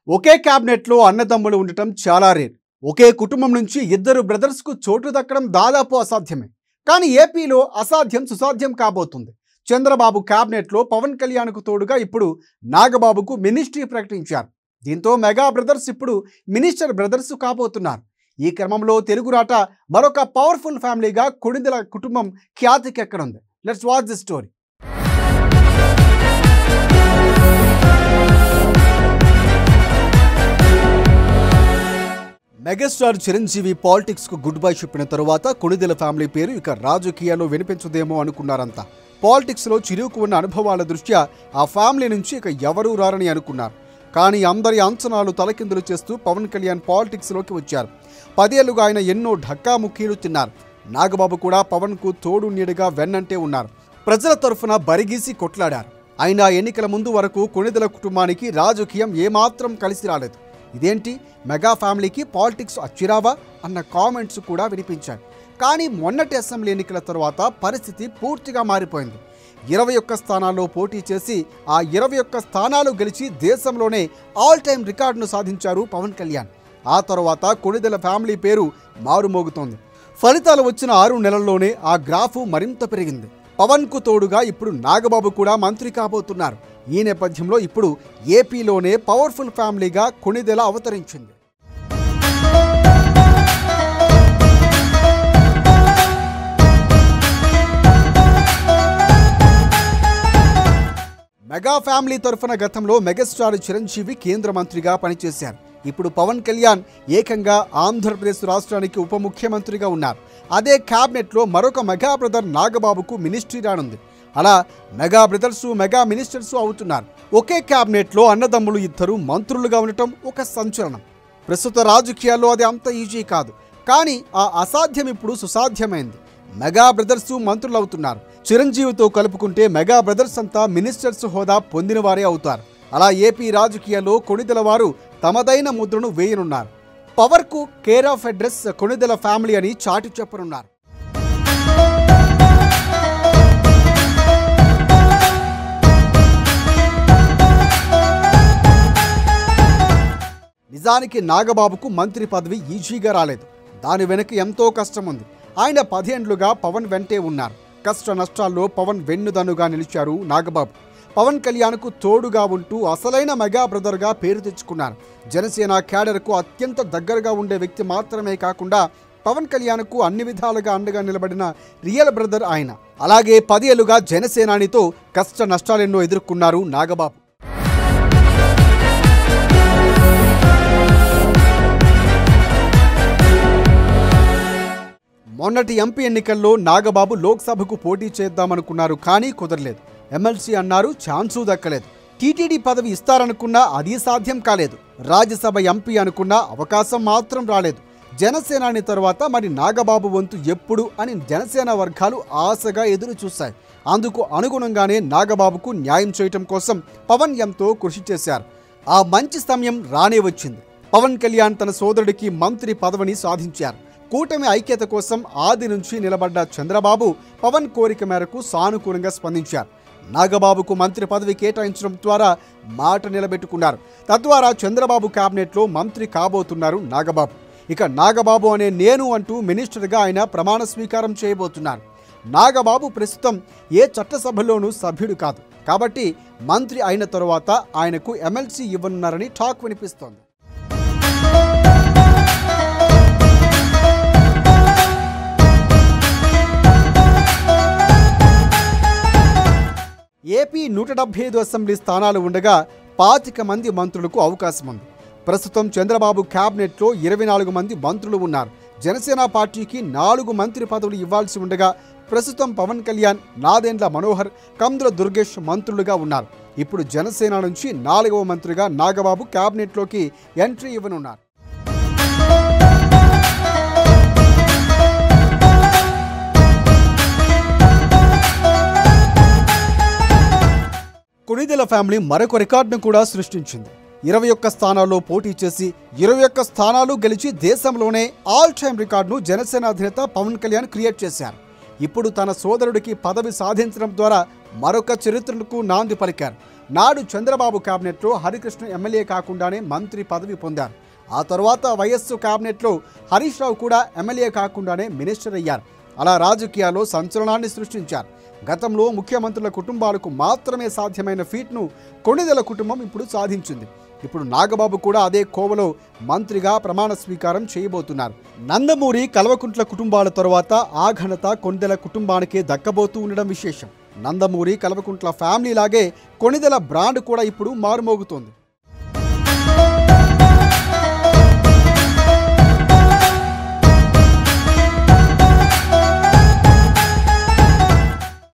ఒకే క్యాబినెట్లో అన్నదమ్ములు ఉండటం చాలా రేర్ ఒకే కుటుంబం నుంచి ఇద్దరు బ్రదర్స్కు చోటు దక్కడం దాదాపు అసాధ్యమే కానీ ఏపీలో అసాధ్యం సుసాధ్యం కాబోతుంది చంద్రబాబు క్యాబినెట్లో పవన్ కళ్యాణ్కు తోడుగా ఇప్పుడు నాగబాబుకు మినిస్ట్రీ ప్రకటించారు దీంతో మెగా బ్రదర్స్ ఇప్పుడు మినిస్టర్ బ్రదర్స్ కాబోతున్నారు ఈ క్రమంలో తెలుగురాట మరొక పవర్ఫుల్ ఫ్యామిలీగా కొణిదెల కుటుంబం ఖ్యాతికెక్కనుంది let's watch the story megastar Chiranjeevi politics కు గుడ్ బై చెప్పిన తరువాత కొణిదెల ఫ్యామిలీ పేరు ఇక రాజకీయాల్లో వినిపించదేమో అనుకున్నారంతా పాలిటిక్స్ లో చిరుకు ఉన్న అనుభవాల దృష్ట్యా ఆ ఫ్యామిలీ నుంచి ఇక ఎవరూ రారని అనుకున్నారు కానీ అందరి అంచనాలు తలకిందులు చేస్తూ పవన్ కళ్యాణ్ పాలిటిక్స్ లోకి వచ్చారు పదేళ్లుగా ఆయన ఎన్నో ఢక్కా ముక్కీలు తిన్నారు నాగబాబు కూడా పవన్ కు తోడు నీడగా వెన్నంటే ఉన్నారు ప్రజల తరఫున బరిగీసి కొట్లాడారు అయినా ఎన్నికల ముందు వరకు కొణిదెల కుటుంబానికి రాజకీయం ఏమాత్రం కలిసి రాలేదు ఇదేంటి మెగా ఫ్యామిలీకి పాలిటిక్స్ అచ్చిరావా అన్న కామెంట్స్ కూడా వినిపించాయి కానీ మొన్నటి అసెంబ్లీ ఎన్నికల తర్వాత పరిస్థితి పూర్తిగా మారిపోయింది ఇరవై ఒక్క స్థానాల్లో పోటీ చేసి ఆ ఇరవై ఒక్క స్థానాలు గెలిచి దేశంలోనే ఆల్ టైమ్ రికార్డును సాధించారు పవన్ కళ్యాణ్ ఆ తర్వాత కొణిదెల ఫ్యామిలీ పేరు మారుమోగుతోంది ఫలితాలు వచ్చిన ఆరు నెలల్లోనే ఆ గ్రాఫు మరింత పెరిగింది పవన్ కు తోడుగా ఇప్పుడు నాగబాబు కూడా మంత్రి కాబోతున్నారు ఈ నేపథ్యంలో ఇప్పుడు ఏపీలోనే పవర్ఫుల్ ఫ్యామిలీగా కొణిదెల అవతరించింది మెగా ఫ్యామిలీ తరఫున గతంలో మెగాస్టార్ చిరంజీవి కేంద్ర మంత్రిగా పనిచేశారు ఇప్పుడు పవన్ కళ్యాణ్ ఏకంగా ఆంధ్రప్రదేశ్ రాష్ట్రానికి ఉప ముఖ్యమంత్రిగా ఉన్నారు అదే క్యాబినెట్లో మరొక మెగా బ్రదర్ నాగబాబుకు మినిస్ట్రీ రానుంది అలా మెగా బ్రదర్స్ మెగా మినిస్టర్స్ అవుతున్నారు ఒకే క్యాబినెట్లో అన్నదమ్ములు ఇద్దరు మంత్రులుగా ఉండటం ఒక సంచలనం ప్రస్తుత రాజకీయాల్లో అది అంత ఈజీ కాదు కానీ ఆ అసాధ్యం ఇప్పుడు సుసాధ్యమైంది మెగా బ్రదర్స్ మంత్రులు అవుతున్నారు చిరంజీవితో కలుపుకుంటే మెగా బ్రదర్స్ అంతా మినిస్టర్స్ హోదా పొందిన వారే అవుతారు అలా ఏపీ రాజకీయాల్లో కొణిదెల వారు తమదైన ముద్రను వేయనున్నారు పవర్కు care of address Konidela family అని చాటి చెప్పనున్నారు నిజానికి నాగబాబుకు మంత్రి పదవి ఈజీగా రాలేదు దాని వెనుక ఎంతో కష్టం ఉంది ఆయన పదేండ్లుగా పవన్ వెంటే ఉన్నారు కష్ట నష్టాల్లో పవన్ వెన్నుదన్నుగా నిలిచారు నాగబాబు పవన్ కళ్యాణ్కు తోడుగా ఉంటూ అసలైన మెగా బ్రదర్గా పేరు తెచ్చుకున్నారు జనసేన క్యాడర్కు అత్యంత దగ్గరగా ఉండే వ్యక్తి మాత్రమే కాకుండా పవన్ కళ్యాణ్కు అన్ని విధాలుగా అండగా నిలబడిన రియల్ బ్రదర్ ఆయన అలాగే పదేళ్లుగా జనసేనానితో కష్ట నష్టాలెన్నో ఎదుర్కొన్నారు నాగబాబు మొన్నటి ఎంపీ ఎన్నికల్లో నాగబాబు లోక్సభకు పోటీ చేద్దామనుకున్నారు కానీ కుదరలేదు ఎమ్మెల్సీ అన్నారు ఛాన్సు దక్కలేదు టీటీడీ పదవి ఇస్తారనుకున్నా అది సాధ్యం కాలేదు రాజ్యసభ ఎంపీ అనుకున్నా అవకాశం మాత్రం రాలేదు జనసేనాని తర్వాత మరి నాగబాబు వంతు ఎప్పుడు అని జనసేన వర్గాలు ఆశగా ఎదురు చూశాయి అందుకు అనుగుణంగానే నాగబాబుకు న్యాయం చేయటం కోసం పవన్ ఎంతో కృషి చేశారు ఆ మంచి సమయం రానే వచ్చింది పవన్ కళ్యాణ్ తన సోదరుడికి మంత్రి పదవిని సాధించారు కూటమి ఐక్యత కోసం ఆది నుంచి నిలబడ్డ చంద్రబాబు పవన్ కోరిక మేరకు సానుకూలంగా స్పందించారు నాగబాబుకు మంత్రి పదవి కేటాయించడం ద్వారా మాట నిలబెట్టుకున్నారు తద్వారా చంద్రబాబు కేబినెట్లో మంత్రి కాబోతున్నారు నాగబాబు ఇక నాగబాబు అనే నేను అంటూ మినిస్టర్గా ఆయన ప్రమాణ స్వీకారం చేయబోతున్నారు నాగబాబు ప్రస్తుతం ఏ చట్టసభలోనూ సభ్యుడు కాదు కాబట్టి మంత్రి అయిన తరువాత ఆయనకు ఎమ్మెల్సీ ఇవ్వనున్నారని టాక్ వినిపిస్తోంది ఏపీ నూట డెబ్బై ఐదు అసెంబ్లీ స్థానాలు ఉండగా పాతిక మంది మంత్రులకు అవకాశం ఉంది ప్రస్తుతం చంద్రబాబు క్యాబినెట్లో ఇరవై నాలుగు మంది మంత్రులు ఉన్నారు జనసేన పార్టీకి నాలుగు మంత్రి పదవులు ఇవ్వాల్సి ఉండగా ప్రస్తుతం పవన్ కళ్యాణ్ నాదెండ్ల మనోహర్ కందుల దుర్గేష్ మంత్రులుగా ఉన్నారు ఇప్పుడు జనసేన నుంచి నాలుగవ మంత్రిగా నాగబాబు క్యాబినెట్లోకి ఎంట్రీ ఇవ్వనున్నారు కొణిదెల ఫ్యామిలీ మరొక రికార్డును కూడా సృష్టించింది ఇరవై ఒక్క స్థానాల్లో పోటీ చేసి ఇరవై ఒక్క స్థానాలు గెలిచి దేశంలోనే ఆల్ టైమ్ రికార్డును జనసేన అధినేత పవన్ కళ్యాణ్ క్రియేట్ చేశారు ఇప్పుడు తన సోదరుడికి పదవి సాధించడం ద్వారా మరొక చరిత్రకు నాంది పలికారు నాడు చంద్రబాబు కేబినెట్లో హరికృష్ణ ఎమ్మెల్యే కాకుండానే మంత్రి పదవి పొందారు ఆ తర్వాత వైఎస్ కేబినెట్లో హరీష్ రావు కూడా ఎమ్మెల్యే కాకుండానే మినిస్టర్ అయ్యారు అలా రాజకీయాల్లో సంచలనాన్ని సృష్టించారు గతంలో ముఖ్యమంత్రుల కుటుంబాలకు మాత్రమే సాధ్యమైన ఫీట్ను కొణిదెల కుటుంబం ఇప్పుడు సాధించింది ఇప్పుడు నాగబాబు కూడా అదే కోవలో మంత్రిగా ప్రమాణ స్వీకారం చేయబోతున్నారు నందమూరి కల్వకుంట్ల కుటుంబాల తరువాత ఆ ఘనత కొణిదెల కుటుంబానికే దక్కబోతూ ఉండడం విశేషం నందమూరి కల్వకుంట్ల ఫ్యామిలీ లాగే కొణిదెల బ్రాండ్ కూడా ఇప్పుడు మారుమోగుతోంది